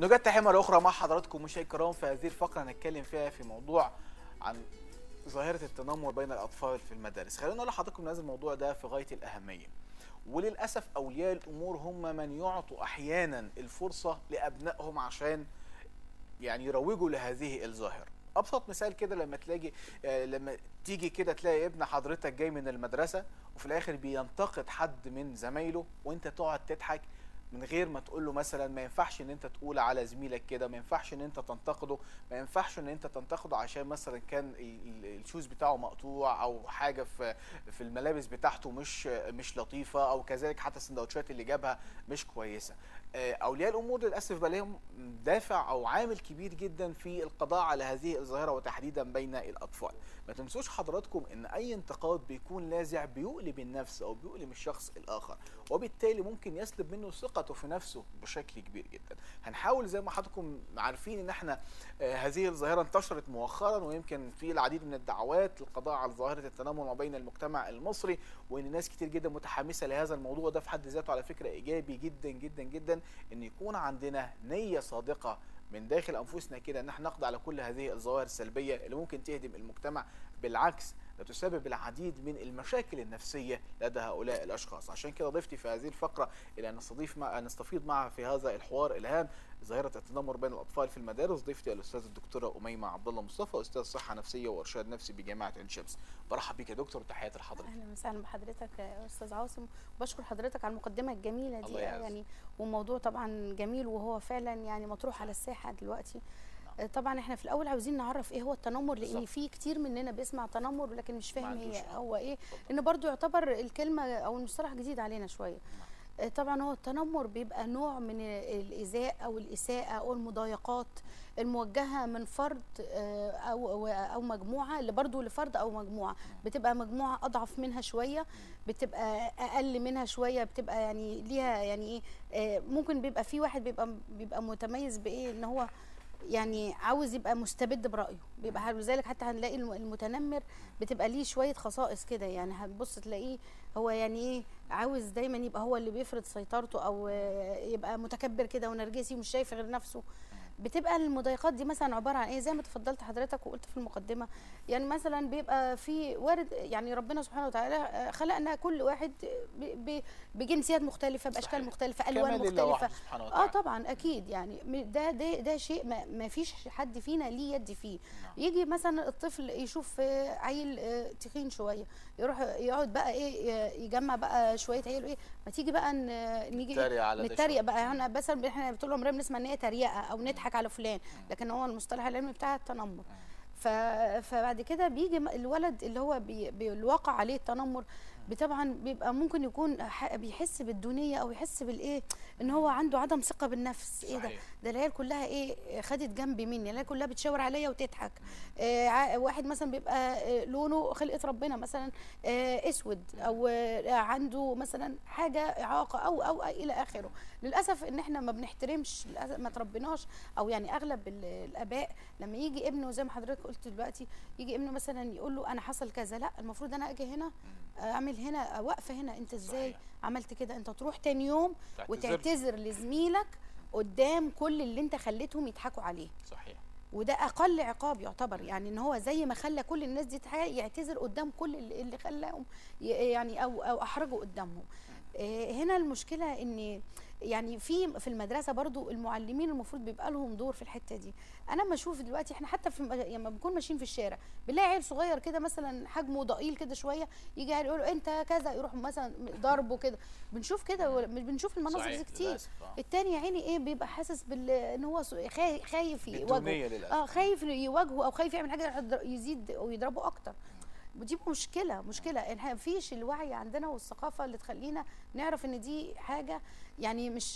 نوجد تحية مرة أخرى مع حضراتكم مشاهدينا الكرام في هذه الفقرة هنتكلم فيها في موضوع عن ظاهرة التنمر بين الأطفال في المدارس خلينا نقول لحضراتكم إن هذا الموضوع ده في غاية الأهمية وللأسف أولياء الأمور هم من يعطوا أحيانا الفرصة لأبنائهم عشان يعني يروجوا لهذه الظاهرة ابسط مثال كده لما تلاقي آه، لما تيجي كده تلاقي ابن حضرتك جاي من المدرسه وفي الاخر بينتقد حد من زمايله وانت تقعد تضحك من غير ما تقول له مثلا ما ينفعش ان انت تقول على زميلك كده ما ينفعش ان انت تنتقده ما ينفعش ان انت تنتقده عشان مثلا كان ال- ال- الشوز بتاعه مقطوع او حاجه في في الملابس بتاعته مش مش لطيفه او كذلك حتى السندوتشات اللي جابها مش كويسه آه، اولياء الامور للاسف بقى لهم دافع او عامل كبير جدا في القضاء على هذه الظاهره وتحديدا بين الاطفال ما تنسوش حضراتكم ان اي انتقاد بيكون لاذع بيؤلم النفس او بيؤلم الشخص الاخر وبالتالي ممكن يسلب منه ثقته في نفسه بشكل كبير جدا هنحاول زي ما حضراتكم عارفين ان احنا آه، هذه الظاهره انتشرت مؤخرا ويمكن في العديد من الدعوات للقضاء على ظاهره التنمر ما بين المجتمع المصري وان ناس كتير جدا متحمسه لهذا الموضوع ده في حد ذاته على فكره ايجابي جدا جدا جدا ان يكون عندنا نيه صادقه من داخل انفسنا كده ان احنا نقضي على كل هذه الظواهر السلبيه اللي ممكن تهدم المجتمع بالعكس ده تسبب العديد من المشاكل النفسيه لدى هؤلاء الاشخاص عشان كده ضيفتي في هذه الفقره الى ان نستضيف مع أن نستفيض معها في هذا الحوار الهام ظاهره التنمر بين الاطفال في المدارس ضيفتي الاستاذه الدكتوره اميمه عبد الله مصطفى استاذ صحه نفسيه وارشاد نفسي بجامعه عين شمس برحب بيك يا دكتور وتحياتي لحضرتك اهلا وسهلا بحضرتك يا استاذ عاصم وبشكر حضرتك على المقدمه الجميله دي الله يعزك. يعني وموضوع طبعا جميل وهو فعلا يعني مطروح على الساحه دلوقتي آه، طبعا احنا في الاول عاوزين نعرف ايه هو التنمر لان بالظبط. في كتير مننا بيسمع تنمر ولكن مش ما فاهم عندوش هي آه. هو ايه اتفضل. لان برضو يعتبر الكلمه او المصطلح جديد علينا شويه آه، طبعا هو التنمر بيبقى نوع من الايذاء او الاساءه او المضايقات الموجهه من فرد آه، او او او مجموعه اللي برضو لفرد او مجموعه بتبقى مجموعه اضعف منها شويه بتبقى اقل منها شويه بتبقى يعني ليها يعني ايه آه، ممكن بيبقى في واحد بيبقى بيبقى متميز بايه ان هو يعني عاوز يبقى مستبد برايه بيبقى لذلك حتى هنلاقي الم- المتنمر بتبقى ليه شويه خصائص كده يعني هتبص تلاقيه هو يعني ايه عاوز دايما يبقى هو اللي بيفرض سيطرته او آه، يبقى متكبر كده ونرجسي ومش شايف غير نفسه بتبقى المضايقات دي مثلا عباره عن ايه زي ما تفضلت حضرتك وقلت في المقدمه يعني مثلا بيبقى في وارد يعني ربنا سبحانه وتعالى آه، خلقنا كل واحد ب- ب- بجنسيات مختلفه باشكال صحيح. مختلفه الوان كمال لله مختلفه وحده سبحانه اه وتعالى طبعا اكيد يعني م- ده ده ده شيء ما, ما فيش حد فينا ليه يد فيه يجي مثلا الطفل يشوف آه، عيل آه، تخين شويه يروح يقعد بقى ايه ي- يجمع بقى شويه عيال ايه ما تيجي بقى ن- نيجي نتريق على ده نتريق شوية. بقى احنا مثلا احنا طول عمرنا بنسمع ان هي تريقه او نضحك على فلان لكن هو المصطلح العلمي بتاع التنمر ف... فبعد كده بيجي م- الولد اللي هو بي... بالواقع عليه التنمر طبعا بيبقى ممكن يكون ح... بيحس بالدونيه او يحس بالايه ان هو عنده عدم ثقه بالنفس ايه ده صحيح. ده العيال كلها ايه خدت جنب مني العيال كلها بتشاور عليا وتضحك آه ع- واحد مثلا بيبقى آه، لونه خلقه ربنا مثلا آه اسود او آه عنده مثلا حاجه اعاقه او او الى اخره للاسف ان احنا ما بنحترمش للأسف ما تربيناش او يعني اغلب ال- الاباء لما يجي ابنه زي ما حضرتك قلت دلوقتي يجي ابنه مثلا يقول له انا حصل كذا لا المفروض انا اجي هنا اعمل هنا واقفه هنا انت ازاي صحيح. عملت كده انت تروح تاني يوم تعتذر. وتعتذر لزميلك قدام كل اللي انت خليتهم يضحكوا عليه صحيح وده اقل عقاب يعتبر يعني ان هو زي ما خلى كل الناس دي تضحك يعتذر قدام كل اللي اللي خلاهم ي- يعني او او احرجوا قدامهم آه، هنا المشكله ان يعني في في المدرسه برضو المعلمين المفروض بيبقى لهم دور في الحته دي انا لما اشوف دلوقتي احنا حتى في لما بنكون ماشيين في الشارع بنلاقي عيل صغير كده مثلا حجمه ضئيل كده شويه يجي عيل يقول له انت كذا يروح مثلا ضربه كده بنشوف كده بنشوف المناظر صحيح، دي كتير للأسف، آه. التاني يا عيني ايه بيبقى حاسس بال ان هو س- خاي- خايف بالدونية يواجهه للأسف. اه خايف يواجهه او خايف يعمل حاجه يضر- يزيد او يضربه اكتر ودي مشكله مشكله احنا مفيش الوعي عندنا والثقافه اللي تخلينا نعرف ان دي حاجه يعني مش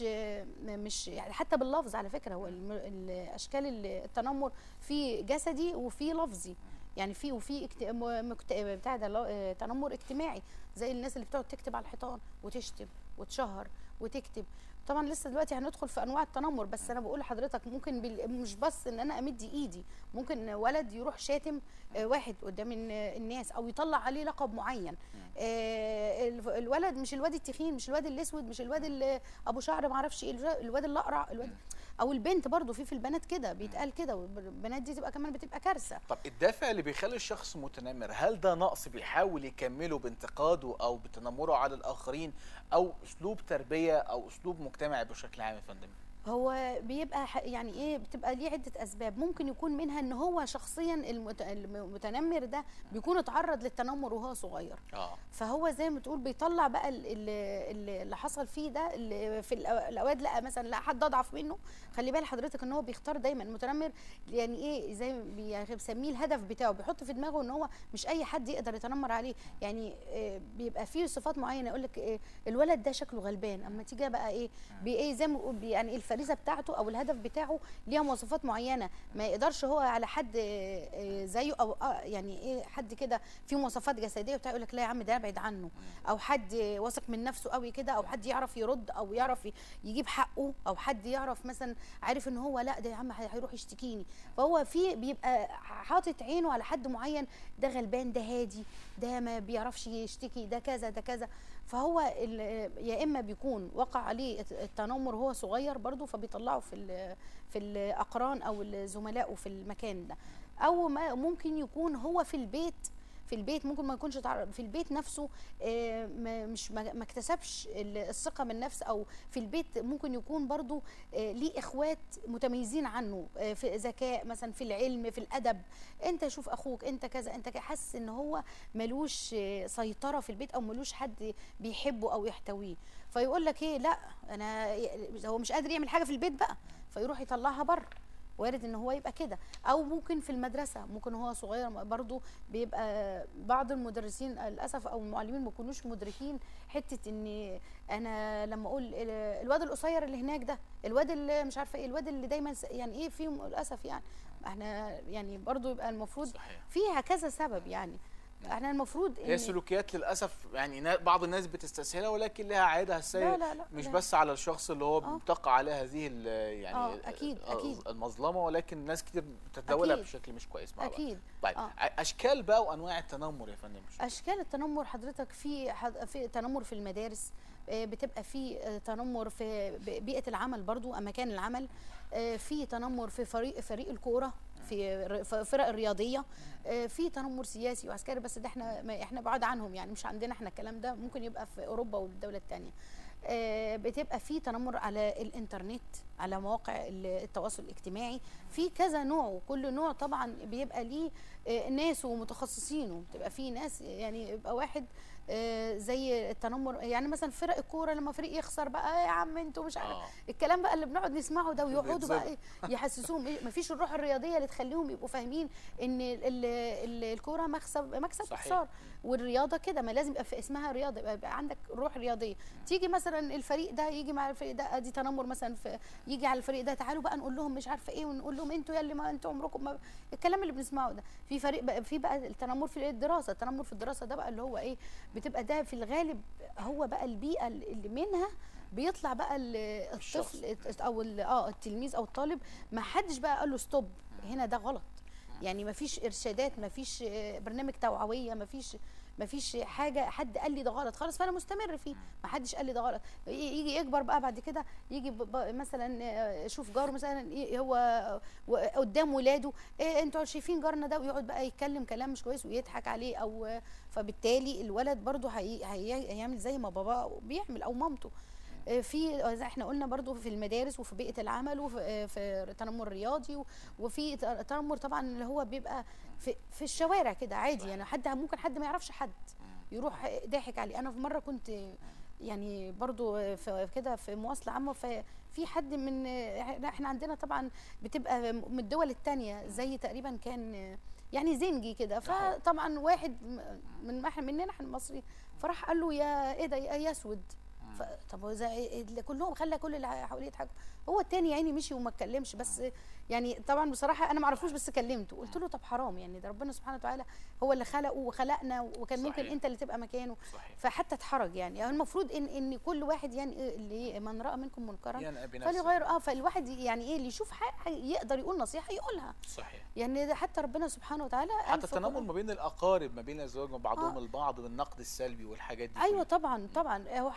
مش يعني حتى باللفظ على فكره هو الم- الاشكال التنمر في جسدي وفي لفظي يعني في وفي اكت... م- مكت... بتاع ده لا- تنمر اجتماعي زي الناس اللي بتقعد تكتب على الحيطان وتشتم وتشهر وتكتب طبعا لسه دلوقتي هندخل في انواع التنمر بس انا بقول لحضرتك ممكن بال... مش بس ان انا امد ايدي ممكن ولد يروح شاتم آه، واحد قدام الن- الناس او يطلع عليه لقب معين آه، الف- الولد مش الواد التخين مش الواد الاسود مش الواد اللي ابو شعر ما اعرفش ايه الواد- الواد الاقرع الواد او البنت برضو في في البنات كده بيتقال كده والبنات دي تبقى كمان بتبقى كارثه طب الدافع اللي بيخلي الشخص متنمر هل ده نقص بيحاول يكمله بانتقاده او بتنمره على الاخرين او اسلوب تربيه او اسلوب مجتمعي بشكل عام يا فندم هو بيبقى ح- يعني ايه بتبقى ليه عده اسباب ممكن يكون منها ان هو شخصيا المت- المتنمر ده بيكون اتعرض للتنمر وهو صغير اه فهو زي ما تقول بيطلع بقى ال- ال- ال- اللي حصل فيه ده اللي في الأو- الاوقات لقى مثلا لقى حد اضعف منه خلي بال حضرتك ان هو بيختار دايما المتنمر يعني ايه زي ما بي- بيسميه الهدف بتاعه بيحط في دماغه ان هو مش اي حد يقدر يتنمر عليه يعني آه، بيبقى فيه صفات معينه يقول لك إيه الولد ده شكله غلبان اما تيجي بقى ايه بي ايه زي ما بيقول بي- يعني الفريزه بتاعته او الهدف بتاعه ليها مواصفات معينه ما يقدرش هو على حد آه، آه، زيه او آه، يعني ايه حد كده فيه مواصفات جسديه بتاع يقول لك لا يا عم ده ابعد عنه او حد واثق من نفسه قوي كده او حد يعرف يرد او يعرف ي- يجيب حقه او حد يعرف مثلا عارف ان هو لا ده يا عم هي- هيروح يشتكيني فهو في بيبقى حاطط عينه على حد معين ده غلبان ده هادي ده ما بيعرفش يشتكي ده كذا ده كذا فهو ال- يا اما بيكون وقع عليه الت- التنمر وهو صغير برضه فبيطلعه في ال- في الاقران او زملائه في المكان ده او ما ممكن يكون هو في البيت في البيت ممكن ما يكونش تعرف في البيت نفسه آه، ما- مش ما ما اكتسبش ال- الثقه من النفس او في البيت ممكن يكون برضو آه، ليه اخوات متميزين عنه آه، في ذكاء مثلا في العلم في الادب انت شوف اخوك انت كذا انت كذا حاسس ان هو ملوش آه، سيطره في البيت او ملوش حد بيحبه او يحتويه فيقول لك ايه لا انا هو مش قادر يعمل حاجه في البيت بقى فيروح يطلعها بره وارد ان هو يبقى كده او ممكن في المدرسه ممكن هو صغير برضو بيبقى بعض المدرسين للاسف او المعلمين ما يكونوش مدركين حته ان انا لما اقول ال- الواد القصير اللي هناك ده الواد اللي مش عارفه ايه الواد اللي دايما س- يعني ايه فيهم للاسف يعني احنا يعني برضو يبقى المفروض صحيح فيها كذا سبب يعني احنا المفروض هي سلوكيات للاسف يعني نا- بعض الناس بتستسهلها ولكن لها عائدها السيء لا لا لا مش لا. بس على الشخص اللي هو آه. بتقع عليه هذه ال- يعني آه، ال- أكيد، ال- أكيد. المظلمه ولكن ناس كتير بتتداولها أكيد. بشكل مش كويس مع بعض اكيد طيب آه. اشكال بقى وانواع التنمر يا فندم اشكال التنمر حضرتك في حض- في تنمر في المدارس آه، بتبقى في آه، تنمر في ب- بيئه العمل برضو اماكن العمل آه، في تنمر في فريق فريق الكوره في ر- ف- فرق الرياضيه آه، في تنمر سياسي وعسكري بس ده احنا ما احنا بعاد عنهم يعني مش عندنا احنا الكلام ده ممكن يبقى في اوروبا والدول الثانيه بتبقى في تنمر على الانترنت على مواقع ال- التواصل الاجتماعي في كذا نوع وكل نوع طبعا بيبقى ليه آه، ناس ومتخصصينه بتبقى في ناس يعني يبقى واحد آه، زي التنمر يعني مثلا فرق الكوره لما فريق يخسر بقى يا عم انتوا مش عارف اه الكلام بقى اللي بنقعد نسمعه ده ويقعدوا بقى بيتظبط. ايه يحسسوهم ايه مفيش الروح الرياضيه اللي تخليهم يبقوا فاهمين ان ال- ال- ال- الكوره مكسب مكسب صحيح. خساره والرياضه كده ما لازم يبقى في اسمها رياضه يبقى, يبقى عندك روح رياضيه تيجي مثلا الفريق ده يجي مع الفريق ده ادي تنمر مثلا في يجي على الفريق ده تعالوا بقى نقول لهم مش عارفه ايه ونقول لهم انتوا يا اللي ما انتوا عمركم ما الكلام اللي بنسمعه ده في فريق بقى في بقى التنمر في الدراسه التنمر في الدراسه ده بقى اللي هو ايه بتبقى ده في الغالب هو بقى البيئه اللي منها بيطلع بقى ال- الشخص. الطفل او ال- اه التلميذ او الطالب ما حدش بقى قال له ستوب هنا ده غلط يعني ما فيش ارشادات ما فيش آه، برنامج توعويه ما فيش ما فيش حاجه حد قال لي ده غلط خلاص فانا مستمر فيه ما حدش قال لي ده غلط ي- يجي يكبر بقى بعد كده يجي ب- ب- مثلا آه، شوف جاره مثلا ي- هو و- قدام ولاده إيه انتوا شايفين جارنا ده ويقعد بقى يتكلم كلام مش كويس ويضحك عليه او آه، فبالتالي الولد برضه هي- هي- هيعمل زي ما باباه بيعمل او مامته آه، في زي احنا قلنا برضو في المدارس وفي بيئه العمل وفي آه، في التنمر الرياضي و- وفي ت- تنمر طبعا اللي هو بيبقى في, في الشوارع كده عادي يعني حد ممكن حد ما يعرفش حد يروح ضاحك عليه انا في مره كنت يعني برضو في كده في مواصله عامه ففي حد من احنا إحنا عندنا طبعا بتبقى من الدول التانية زي تقريبا كان يعني زنجي كده فطبعا واحد من من مننا احنا المصريين فراح قال له يا ايه ده يا اسود ف- طب هو زي اللي كلهم خلى كل اللي حواليه يضحكوا هو التاني يعني مشي وما اتكلمش بس يعني طبعا بصراحه انا ما اعرفوش بس كلمته قلت له طب حرام يعني ده ربنا سبحانه وتعالى هو اللي خلقه وخلقنا وكان ممكن صحيح. انت اللي تبقى مكانه صحيح فحتى اتحرج يعني, يعني المفروض ان ان كل واحد يعني اللي من راى منكم منكرا ينأى بنفسه فليغير اه فالواحد يعني ايه اللي يشوف حاجه يقدر يقول نصيحه يقولها صحيح يعني ده حتى ربنا سبحانه وتعالى قال حتى في التنمر القرآن. ما بين الاقارب ما بين الازواج وبعضهم آه. البعض والنقد السلبي والحاجات دي ايوه كلها. طبعا طبعا هو حضرتك س-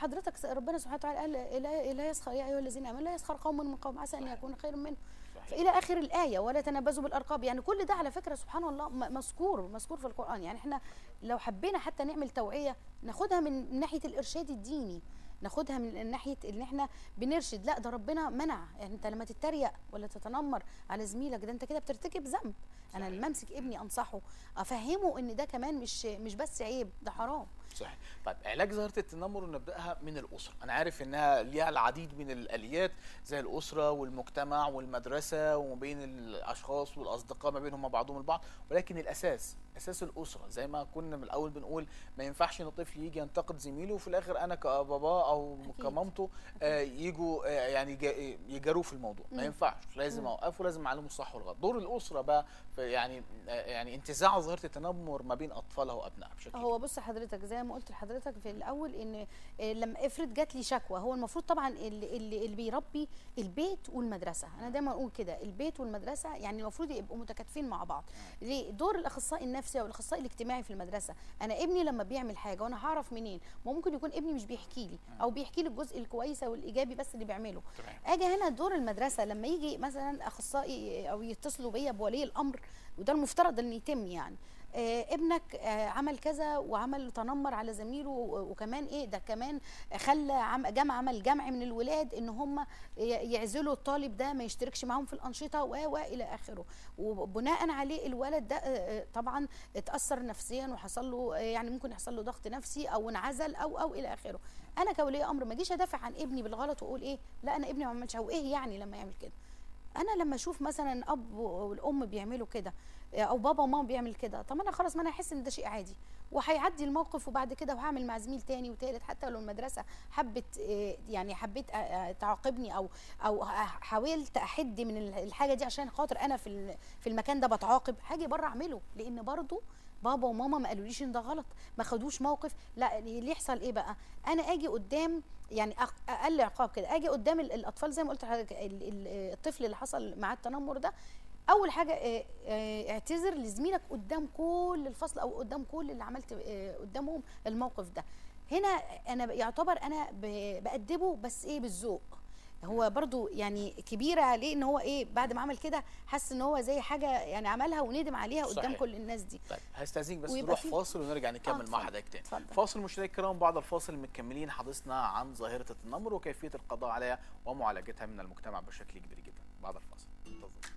ربنا سبحانه وتعالى قال لا لا يسخر يا ايها الذين امنوا لا يسخر قوم من قوم عسى ان صحيح. يكون خيرا منهم صحيح. فالى اخر الايه ولا تنابزوا بالارقاب يعني كل ده على فكره سبحان الله م- مذكور مذكور في القران يعني احنا لو حبينا حتى نعمل توعيه ناخدها من ناحيه الارشاد الديني ناخدها من ناحيه ان احنا بنرشد لا ده ربنا منع يعني انت لما تتريق ولا تتنمر على زميلك ده انت كده بترتكب ذنب انا صحيح. لما امسك ابني انصحه افهمه ان ده كمان مش مش بس عيب ده حرام صحيح طيب علاج ظاهره التنمر نبداها من الاسره انا عارف انها ليها العديد من الاليات زي الاسره والمجتمع والمدرسه وما بين الاشخاص والاصدقاء ما بينهم بعضهم البعض ولكن الاساس اساس الاسره زي ما كنا من الاول بنقول ما ينفعش ان الطفل يجي ينتقد زميله وفي الاخر انا كباباه او أكيد. كمامته آه، يجوا آه، يعني جا- يجاروه في الموضوع ما مم. ينفعش لازم مم. اوقفه لازم اعلمه الصح والغلط دور الاسره بقى في يعني آه، يعني انتزاع ظاهره التنمر ما بين اطفالها وابنائها بشكل هو بص حضرتك زي ما قلت لحضرتك في الاول ان آه، لما افرض جات لي شكوى هو المفروض طبعا اللي, اللي, اللي بيربي البيت والمدرسه انا دايما اقول كده البيت والمدرسه يعني المفروض يبقوا متكاتفين مع بعض ليه دور الاخصائي النفسي او الاخصائي الاجتماعي في المدرسه انا ابني لما بيعمل حاجه وانا هعرف منين ما ممكن يكون ابني مش بيحكي لي او بيحكي لي الجزء الكويس او الايجابي بس اللي بيعمله تمام. اجي هنا دور المدرسه لما يجي مثلا اخصائي او يتصلوا بيا بولي الامر وده المفترض ان يتم يعني آه ابنك آه عمل كذا وعمل تنمر على زميله و- وكمان ايه ده كمان خلى عم جمع عمل جمع من الولاد ان هم ي- يعزلوا الطالب ده ما يشتركش معاهم في الانشطه و و الى اخره وبناء عليه الولد ده آه، آه، طبعا اتاثر نفسيا وحصل له آه، يعني ممكن يحصل له ضغط نفسي او انعزل او او الى اخره انا كولي امر ما اجيش ادافع عن ابني بالغلط واقول ايه لا انا ابني ما عملش او ايه يعني لما يعمل كده انا لما اشوف مثلا اب والام بيعملوا كده او بابا وماما بيعمل كده طب انا خلاص ما انا احس ان ده شيء عادي وهيعدي الموقف وبعد كده وهعمل مع زميل تاني وتالت حتى لو المدرسه حبت آه، يعني حبيت آه، آه، تعاقبني او او حاولت احد من الحاجه دي عشان خاطر انا في ال- في المكان ده بتعاقب هاجي بره اعمله لان برضو بابا وماما ما قالوليش ان ده غلط ما خدوش موقف لا اللي يحصل ايه بقى انا اجي قدام يعني أق- اقل عقاب كده اجي قدام ال- الاطفال زي ما قلت لحضرتك ال- ال- الطفل اللي حصل معاه التنمر ده اول حاجه آه، آه، اعتذر لزميلك قدام كل الفصل او قدام كل اللي عملت آه، قدامهم الموقف ده هنا انا ب- يعتبر انا ب- بأدبه بس ايه بالذوق هو برضو يعني كبيره عليه ان هو ايه بعد ما عمل كده حس ان هو زي حاجه يعني عملها وندم عليها قدام صحيح. كل الناس دي طيب هستاذنك بس ويبقى نروح في- فاصل ونرجع نكمل مع اتفضل. حضرتك تاني اتفضل. فاصل مشاهدينا الكرام بعد الفاصل مكملين حديثنا عن ظاهره التنمر وكيفيه القضاء عليها ومعالجتها من المجتمع بشكل كبير جدا بعد الفاصل انتظروا.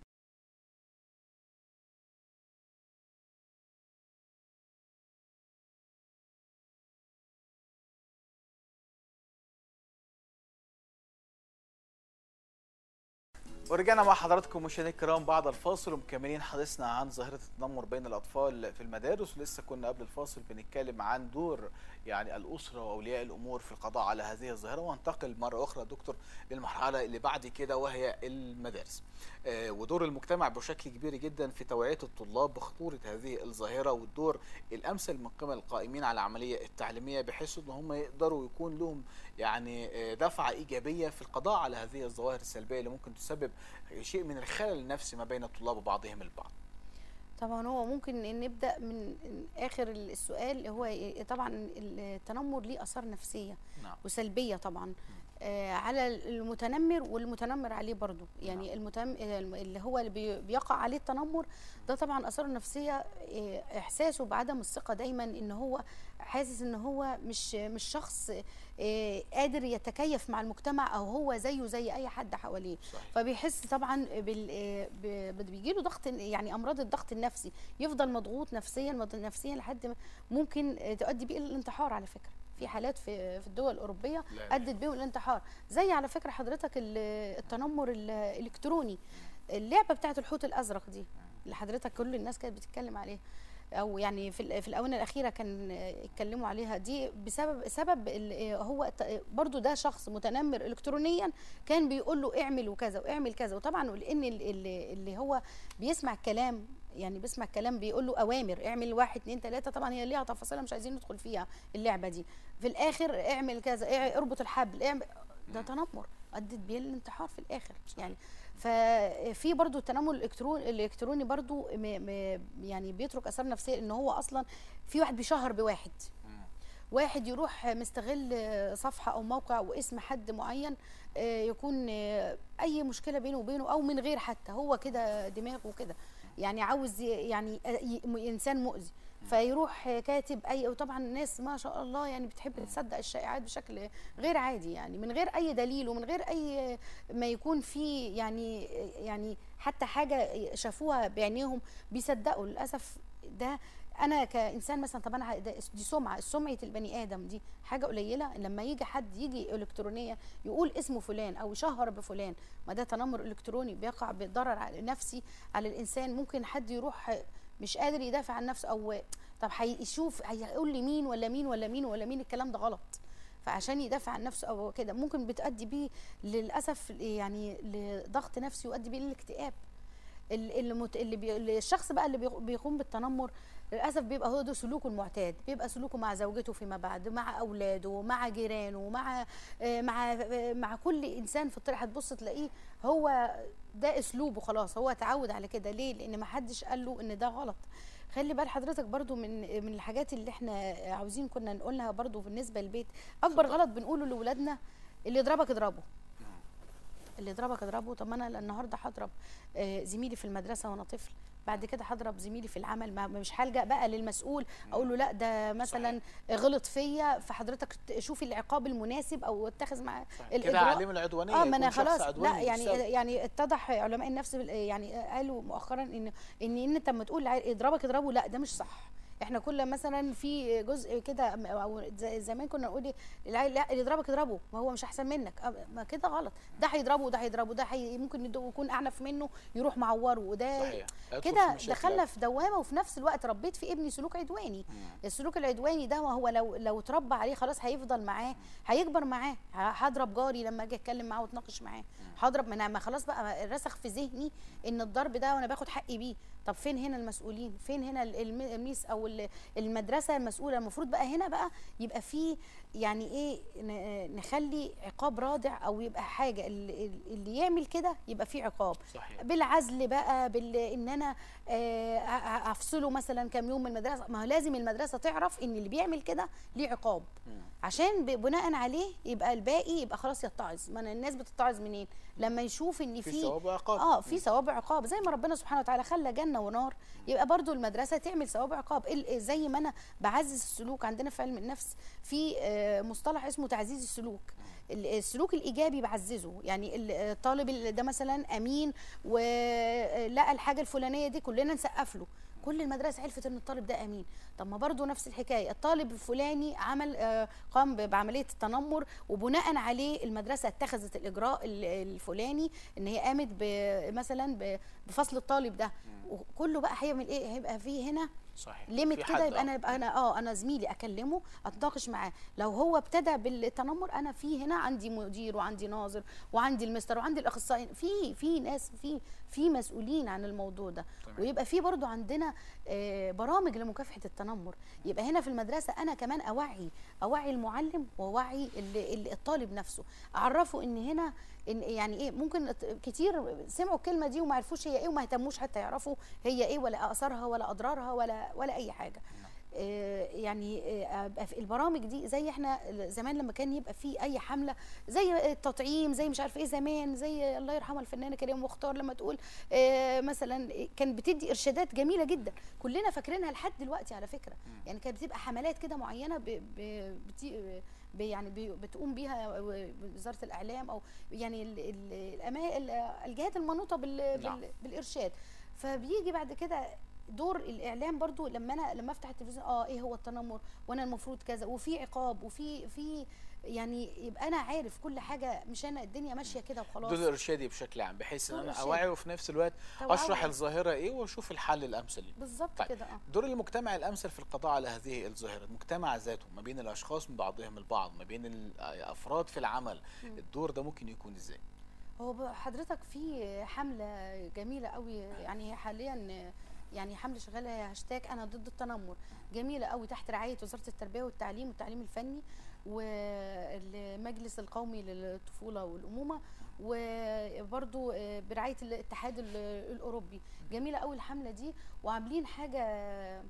ورجعنا مع حضراتكم مشاهدينا الكرام بعد الفاصل ومكملين حديثنا عن ظاهره التنمر بين الاطفال في المدارس ولسه كنا قبل الفاصل بنتكلم عن دور يعني الاسره واولياء الامور في القضاء على هذه الظاهره وانتقل مره اخرى دكتور للمرحله اللي بعد كده وهي المدارس آه، ودور المجتمع بشكل كبير جدا في توعيه الطلاب بخطوره هذه الظاهره والدور الامثل من قبل القائمين على العمليه التعليميه بحيث ان هم يقدروا يكون لهم يعني آه، دفعه ايجابيه في القضاء على هذه الظواهر السلبيه اللي ممكن تسبب شيء من الخلل النفسي ما بين الطلاب وبعضهم البعض طبعا هو ممكن إن نبدا من اخر السؤال هو إيه؟ طبعا التنمر ليه اثار نفسيه نعم وسلبيه طبعا آه على المتنمر والمتنمر عليه برضو يعني المتم... اللي هو اللي بي- بيقع عليه التنمر ده طبعا اثاره نفسيه آه، احساسه بعدم الثقه دايما ان هو حاسس ان هو مش مش شخص آه، قادر يتكيف مع المجتمع او هو زيه زي اي حد حواليه صحيح فبيحس طبعا بال بيجي له ضغط يعني امراض الضغط النفسي يفضل مضغوط نفسيا مضغوط نفسيا لحد ما ممكن آه، تؤدي بيه الى الانتحار على فكره في حالات في في الدول الاوروبيه لا ادت بيهم الانتحار زي على فكره حضرتك ال- التنمر ال- الالكتروني اللعبه بتاعت الحوت الازرق دي اللي حضرتك كل الناس كانت بتتكلم عليها او يعني في ال- في الاونه الاخيره كان آه، اتكلموا عليها دي بسبب سبب ال- آه، هو ت- برضو ده شخص متنمر الكترونيا كان بيقول له اعمل وكذا واعمل كذا وطبعا لان ال- ال- اللي هو بيسمع الكلام يعني بيسمع الكلام بيقول له اوامر اعمل واحد اتنين تلاته طبعا هي ليها تفاصيلها مش عايزين ندخل فيها اللعبه دي في الاخر اعمل كذا اع- اربط الحبل اعمل ده تنمر ادت بيه الانتحار في الاخر يعني ففي برضو التنمر الالكتروني الالكتروني برضو م م يعني بيترك اثار نفسيه ان هو اصلا في واحد بيشهر بواحد مم. واحد يروح مستغل آه، صفحه او موقع واسم حد معين آه، يكون آه، اي مشكله بينه وبينه او من غير حتى هو كده دماغه كده يعني عاوز ي- يعني آه، ي- م- انسان مؤذي فيروح كاتب اي وطبعا الناس ما شاء الله يعني بتحب تصدق الشائعات بشكل غير عادي يعني من غير اي دليل ومن غير اي ما يكون في يعني يعني حتى حاجه شافوها بعينيهم بيصدقوا للاسف ده انا كانسان مثلا طب انا ده- دي سمعه سمعه البني ادم دي حاجه قليله لما يجي حد يجي الكترونيا يقول اسمه فلان او يشهر بفلان ما ده تنمر الكتروني بيقع بضرر على نفسي على الانسان ممكن حد يروح مش قادر يدافع عن نفسه او طب هيشوف هيقول لي مين ولا مين ولا مين ولا مين الكلام ده غلط فعشان يدافع عن نفسه او كده ممكن بتؤدي بيه للاسف يعني لضغط نفسي يؤدي بيه للاكتئاب ال- اللي, مت... اللي, بي... اللي الشخص بقى اللي بيق- بيقوم بالتنمر للاسف بيبقى هو ده سلوكه المعتاد بيبقى سلوكه مع زوجته فيما بعد مع اولاده مع جيرانه مع آه، مع آه، مع كل انسان في الطريق هتبص تلاقيه هو ده اسلوبه خلاص هو اتعود على كده ليه لان ما حدش قال له ان ده غلط خلي بال حضرتك برضو من من الحاجات اللي احنا عاوزين كنا نقولها برضو بالنسبه للبيت اكبر غلط بنقوله لاولادنا اللي يضربك اضربه اللي يضربك اضربه طب ما انا النهارده هضرب آه، زميلي في المدرسه وانا طفل بعد كده هضرب زميلي في العمل ما مش هلجا بقى للمسؤول اقول له لا ده مثلا غلط فيا فحضرتك ت- شوفي العقاب المناسب او اتخذ معاه كده الإجراء. علم العدوانيه اه ما انا يكون شخص خلاص عدواني لا يعني بالسبب. يعني اتضح علماء النفس بال- يعني قالوا مؤخرا ان ان ان انت لما تقول لعيل اضربك اضربه لا ده مش صح احنا كل مثلا في جزء كده م- او ز- زمان كنا نقول إيه، العيل لا اللي يضربك اضربه ما هو مش احسن منك أه، ما كده غلط ده هيضربه وده هيضربه ده حي ممكن يدو- يكون اعنف منه يروح معوره وده صحيح هيدخل كده في مشاكل دخلنا في دوامه وفي نفس الوقت ربيت في ابني سلوك عدواني السلوك العدواني ده ما هو لو لو اتربى عليه خلاص هيفضل معاه هيكبر معاه ه- هضرب جاري لما اجي اتكلم معاه واتناقش معاه هضرب من ما خلاص بقى رسخ في ذهني ان الضرب ده وانا باخد حقي بيه طب فين هنا المسؤولين فين هنا ال- الم- الميس او ال- المدرسه المسؤوله المفروض بقى هنا بقى يبقى في يعني ايه ن- نخلي عقاب رادع او يبقى حاجه اللي, اللي يعمل كده يبقى في عقاب صحيح بالعزل بقى بال ان انا آه، أ- أ- افصله مثلا كام يوم من المدرسه ما هو لازم المدرسه تعرف ان اللي بيعمل كده ليه عقاب مم. عشان ب- بناء عليه يبقى الباقي يبقى خلاص يتعظ ما أنا الناس بتتعظ منين لما يشوف ان في في ثواب وعقاب اه في ثواب عقاب زي ما ربنا سبحانه وتعالى خلى جنه ونار يبقى برضو المدرسه تعمل ثواب عقاب ال- زي ما انا بعزز السلوك عندنا في علم النفس في آه، مصطلح اسمه تعزيز السلوك ال- السلوك الايجابي بعززه يعني ال- الطالب اللي ده مثلا امين ولقى الحاجه الفلانيه دي كلنا نسقف له كل المدرسه عرفت ان الطالب ده امين طب ما برضه نفس الحكايه الطالب الفلاني عمل آه، قام ب- بعمليه التنمر وبناء عليه المدرسه اتخذت الاجراء ال- الفلاني ان هي قامت ب- مثلا ب- بفصل الطالب ده وكله بقى هيعمل ايه هيبقى فيه هنا صحيح ليميت في كده حد، يبقى آه. انا يبقى انا اه انا زميلي اكلمه اتناقش معاه لو هو ابتدى بالتنمر انا في هنا عندي مدير وعندي ناظر وعندي المستر وعندي الاخصائي في في ناس في في مسؤولين عن الموضوع ده تمام. ويبقى في برضو عندنا آه، برامج لمكافحه التنمر يبقى هنا في المدرسه انا كمان اوعي اوعي المعلم واوعي ال- ال- الطالب نفسه اعرفه ان هنا ان يعني ايه ممكن ات- كتير سمعوا الكلمه دي وما عرفوش هي ايه وما اهتموش حتى يعرفوا هي ايه ولا اثارها ولا اضرارها ولا ولا اي حاجه آه، يعني آه، أبقى في البرامج دي زي احنا زمان لما كان يبقى في اي حمله زي التطعيم زي مش عارف ايه زمان زي الله يرحمها الفنانه كريم مختار لما تقول آه، مثلا كان بتدي ارشادات جميله جدا كلنا فاكرينها لحد دلوقتي على فكره يعني كانت بتبقى حملات كده معينه ب ب بتي ب- يعني ب- بتقوم بيها وزاره الاعلام او يعني ال- ال- الأما- ال- الجهات المنوطه بال نعم. بال بالارشاد فبيجي بعد كده دور الاعلام برضو لما انا لما افتح التلفزيون اه ايه هو التنمر وانا المفروض كذا وفي عقاب وفي في يعني يبقى انا عارف كل حاجه مش انا الدنيا ماشيه كده وخلاص دور ارشادي بشكل عام بحيث ان دور انا إرشادي. اوعي وفي نفس الوقت توعوي. اشرح الظاهره ايه واشوف الحل الامثل ليه. بالظبط طيب. كده اه دور المجتمع الامثل في القضاء على هذه الظاهره المجتمع ذاته ما بين الاشخاص من بعضهم البعض ما بين الافراد في العمل الدور ده ممكن يكون ازاي هو ب- حضرتك في حملة جميلة قوي يعني هي حاليا يعني حملة شغالة هي هاشتاج أنا ضد التنمر جميلة قوي تحت رعاية وزارة التربية والتعليم والتعليم الفني والمجلس القومي للطفولة والأمومة وبرضو برعاية الاتحاد ال- الأوروبي جميلة قوي الحملة دي وعاملين حاجة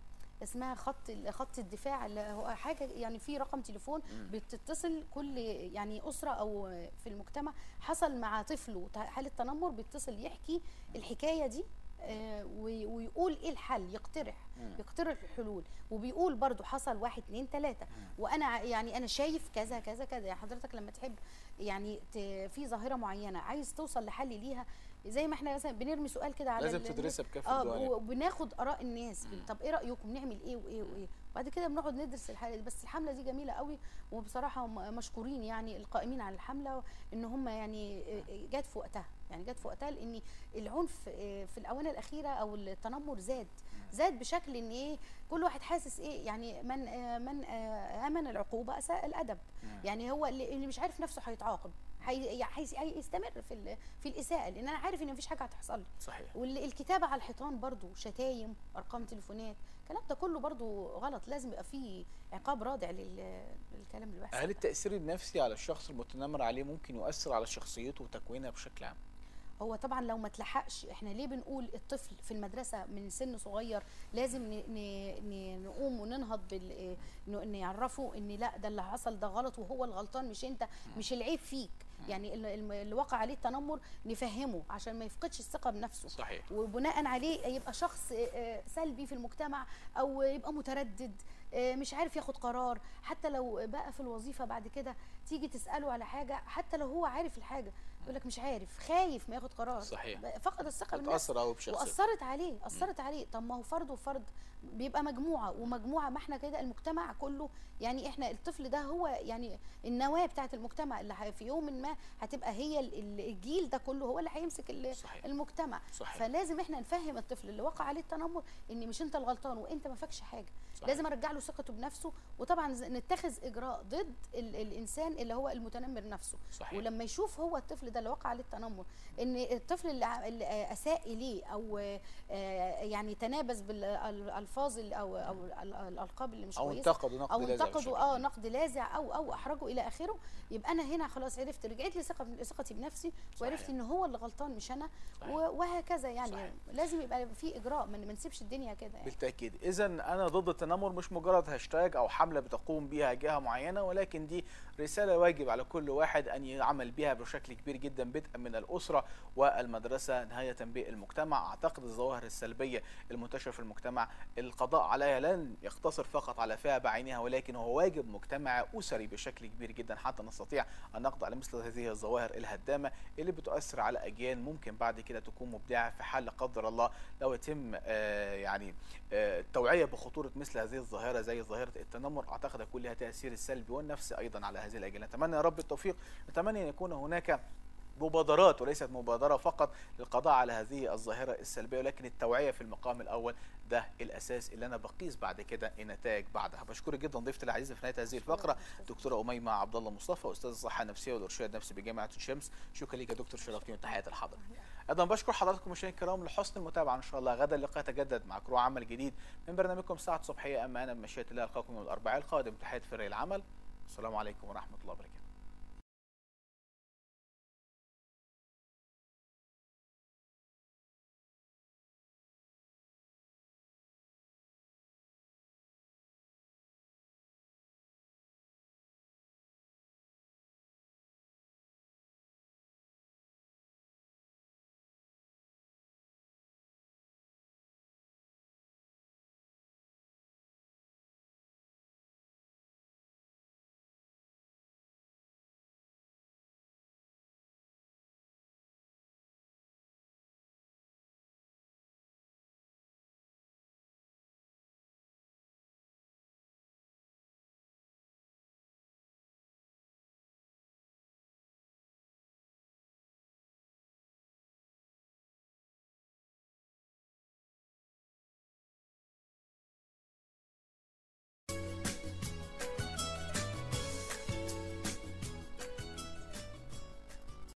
اسمها خط خط الدفاع اللي هو حاجه يعني في رقم تليفون مم. بتتصل كل يعني اسره او في المجتمع حصل مع طفله ت- حاله تنمر بيتصل يحكي الحكايه دي آه، وي- ويقول ايه الحل يقترح مم. يقترح الحلول وبيقول برضو حصل واحد اتنين تلاته وانا ع- يعني انا شايف كذا كذا كذا يعني حضرتك لما تحب يعني ت- في ظاهره معينه عايز توصل لحل ليها زي ما احنا مثلا بنرمي سؤال كده على لازم ال- تدرسها بكافه اه الجوانب وبناخد اراء الناس مم. طب ايه رايكم نعمل ايه وايه وايه وبعد كده بنقعد ندرس الحاله دي بس الحمله دي جميله قوي وبصراحه هم مشكورين يعني القائمين على الحمله ان هم يعني جت في وقتها يعني جت في وقتها لان العنف في الاونه الاخيره او التنمر زاد زاد بشكل ان ايه كل واحد حاسس ايه يعني من من امن العقوبه اساء الادب مم. يعني هو اللي اللي مش عارف نفسه هيتعاقب هي- هي- هيستمر في ال- في الاساءه لان انا عارف ان مفيش حاجه هتحصل لي صحيح والكتابه على الحيطان برضو شتايم ارقام تليفونات الكلام ده كله برضو غلط لازم يبقى فيه عقاب رادع لل- للكلام اللي بيحصل هل ده. التاثير النفسي على الشخص المتنمر عليه ممكن يؤثر على شخصيته وتكوينها بشكل عام هو طبعا لو ما تلحقش احنا ليه بنقول الطفل في المدرسه من سن صغير لازم ن- ن- ن- نقوم وننهض بال ن- نعرفه ان لا ده اللي حصل ده غلط وهو الغلطان مش انت مش العيب فيك يعني ال- الم- اللي وقع عليه التنمر نفهمه عشان ما يفقدش الثقه بنفسه صحيح وبناء عليه يبقى شخص آه، سلبي في المجتمع او يبقى متردد آه، مش عارف ياخد قرار حتى لو بقى في الوظيفه بعد كده تيجي تساله على حاجه حتى لو هو عارف الحاجه يقول لك مش عارف خايف ما ياخد قرار صحيح. بقى فقد الثقه بالنفس بتاثر قوي بشخصيته واثرت عليه اثرت عليه طب ما هو فرد وفرد بيبقى مجموعه ومجموعه ما احنا كده المجتمع كله يعني احنا الطفل ده هو يعني النواه بتاعه المجتمع اللي ح- في يوم ما هتبقى هي ال- ال- الجيل ده كله هو اللي هيمسك ال- صحيح المجتمع صحيح فلازم احنا نفهم الطفل اللي وقع عليه التنمر ان مش انت الغلطان وانت ما فاكش حاجه صحيح. لازم ارجع له ثقته بنفسه وطبعا ز- نتخذ اجراء ضد ال الانسان اللي هو المتنمر نفسه صحيح ولما يشوف هو الطفل ده اللي وقع عليه التنمر ان الطفل اللي ع- اللي اساء اليه او آه، يعني تنابز بالالفاظ ال- او او ال- الالقاب اللي مش او كويسه انتقدوا نقد او لاذع انتقدوا بشكل اه عام. نقد لاذع او او احرجوا الى اخره يبقى انا هنا خلاص عرفت رجعت لي ثقه ثقتي بنفسي وعرفت صحيح. ان هو اللي غلطان مش انا صحيح. و- وهكذا يعني صحيح. لازم يبقى في اجراء ما ما نسيبش الدنيا كده يعني. بالتاكيد اذا انا ضد التنمر مش مجرد هاشتاج او حمله بتقوم بها جهه معينه ولكن دي رساله واجب على كل واحد ان يعمل بها بشكل كبير جدا بدءا من الاسره والمدرسه نهايه بالمجتمع اعتقد الظواهر السلبيه المنتشره في المجتمع القضاء عليها لن يقتصر فقط على فئه بعينها ولكن هو واجب مجتمعي اسري بشكل كبير جدا حتى نستطيع ان نقضي على مثل هذه الظواهر الهدامه اللي بتؤثر على اجيال ممكن بعد كده تكون مبدعه في حل لا قدر الله لو يتم آه، يعني آه، التوعيه بخطوره مثل هذه الظاهره زي ظاهره التنمر اعتقد هيكون لها تاثير السلبي والنفسي ايضا على هذه الاجيال نتمنى يا رب التوفيق نتمنى ان يكون هناك مبادرات وليست مبادره فقط للقضاء على هذه الظاهره السلبيه ولكن التوعيه في المقام الاول ده الاساس اللي انا بقيس بعد كده النتائج بعدها بشكرك جدا ضيفتي العزيزه في نهايه هذه الفقره دكتوره اميمه عبد الله مصطفى استاذ الصحه النفسيه والارشاد النفسي بجامعه الشمس شكرا لك يا دكتور شرفتيني وتحياتي لحضرتك ايضا بشكر حضراتكم مشاهدينا الكرام لحسن المتابعه ان شاء الله غدا اللقاء يتجدد مع كرو عمل جديد من برنامجكم ساعه صبحيه اما انا بمشيئه الله القاكم يوم الاربعاء القادم تحياتي فريق العمل السلام عليكم ورحمه الله وبركاته